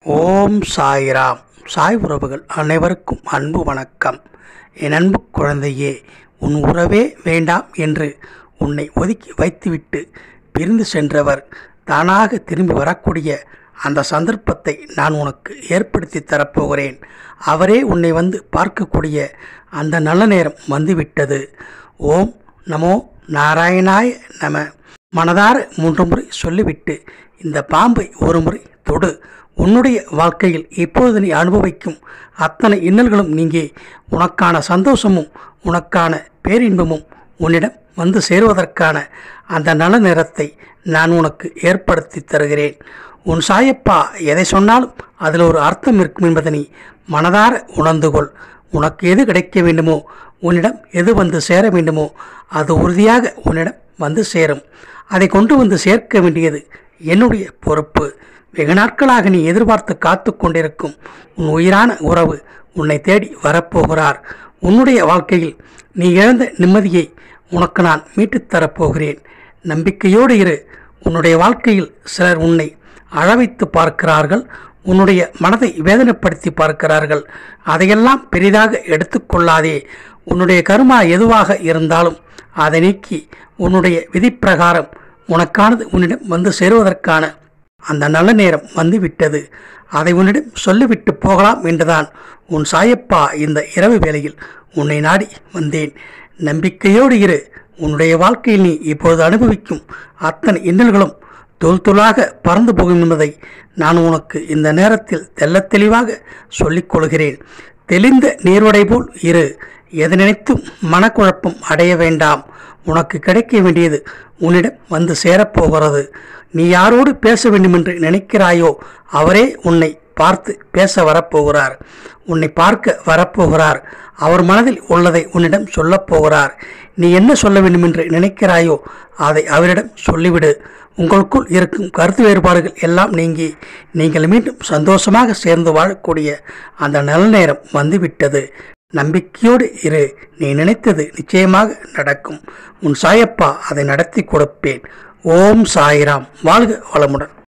ஓம் சாய்ராம் சாய் உறவுகள் அனைவருக்கும் அன்பு வணக்கம் என் அன்பு குழந்தையே உன் உறவே வேண்டாம் என்று உன்னை ஒதுக்கி வைத்துவிட்டு பிரிந்து சென்றவர் தானாக திரும்பி வரக்கூடிய அந்த சந்தர்ப்பத்தை நான் உனக்கு ஏற்படுத்தி தரப்போகிறேன் அவரே உன்னை வந்து பார்க்கக்கூடிய அந்த நல்ல நேரம் வந்துவிட்டது ஓம் நமோ நாராயணாய நம மனதார மூன்று முறை சொல்லிவிட்டு இந்த பாம்பை ஒரு முறை தொடு உன்னுடைய வாழ்க்கையில் இப்பொழுது நீ அனுபவிக்கும் அத்தனை இன்னல்களும் நீங்கி உனக்கான சந்தோஷமும் உனக்கான பேரின்பமும் உன்னிடம் வந்து சேருவதற்கான அந்த நல்ல நேரத்தை நான் உனக்கு ஏற்படுத்தி தருகிறேன் உன் சாயப்பா எதை சொன்னாலும் அதில் ஒரு அர்த்தம் இருக்கும் என்பதை நீ மனதார உணர்ந்து கொள் உனக்கு எது கிடைக்க வேண்டுமோ உன்னிடம் எது வந்து சேர வேண்டுமோ அது உறுதியாக உன்னிடம் வந்து சேரும் அதை கொண்டு வந்து சேர்க்க வேண்டியது என்னுடைய பொறுப்பு வெகு நாட்களாக நீ எதிர்பார்த்து காத்து கொண்டிருக்கும் உன் உயிரான உறவு உன்னை தேடி வரப்போகிறார் உன்னுடைய வாழ்க்கையில் நீ இழந்த நிம்மதியை உனக்கு நான் மீட்டுத் தரப்போகிறேன் நம்பிக்கையோடு இரு உன்னுடைய வாழ்க்கையில் சிலர் உன்னை அழவைத்து பார்க்கிறார்கள் உன்னுடைய மனதை வேதனைப்படுத்தி பார்க்கிறார்கள் அதையெல்லாம் பெரிதாக எடுத்துக்கொள்ளாதே உன்னுடைய கருமா எதுவாக இருந்தாலும் அதை நீக்கி உன்னுடைய விதிப்பிரகாரம் உனக்கானது உன்னிடம் வந்து சேருவதற்கான அந்த நல்ல நேரம் வந்துவிட்டது அதை உன்னிடம் சொல்லிவிட்டு போகலாம் என்றுதான் உன் சாயப்பா இந்த இரவு வேளையில் உன்னை நாடி வந்தேன் நம்பிக்கையோடு இரு உன்னுடைய வாழ்க்கையில் நீ இப்பொழுது அனுபவிக்கும் அத்தனை இன்னல்களும் தொல் தொலாக பறந்து போகும் என்பதை நான் உனக்கு இந்த நேரத்தில் தெள்ளத் தெளிவாக சொல்லிக் கொள்கிறேன் தெளிந்த நீர்வடை போல் இரு எதை நினைத்தும் மனக்குழப்பம் அடைய வேண்டாம் உனக்கு கிடைக்க வேண்டியது உன்னிடம் வந்து சேரப்போகிறது நீ யாரோடு பேச வேண்டுமென்று நினைக்கிறாயோ அவரே உன்னை பார்த்து பேச வரப்போகிறார் உன்னை பார்க்க வரப்போகிறார் அவர் மனதில் உள்ளதை உன்னிடம் சொல்லப் போகிறார் நீ என்ன சொல்ல வேண்டுமென்று நினைக்கிறாயோ அதை அவரிடம் சொல்லிவிடு உங்களுக்குள் இருக்கும் கருத்து வேறுபாடுகள் எல்லாம் நீங்கி நீங்கள் மீண்டும் சந்தோஷமாக சேர்ந்து வாழக்கூடிய அந்த நல்ல நேரம் வந்துவிட்டது நம்பிக்கையோடு இரு நீ நினைத்தது நிச்சயமாக நடக்கும் உன் சாயப்பா அதை நடத்தி கொடுப்பேன் ஓம் சாய்ராம் வாழ்க வளமுடன்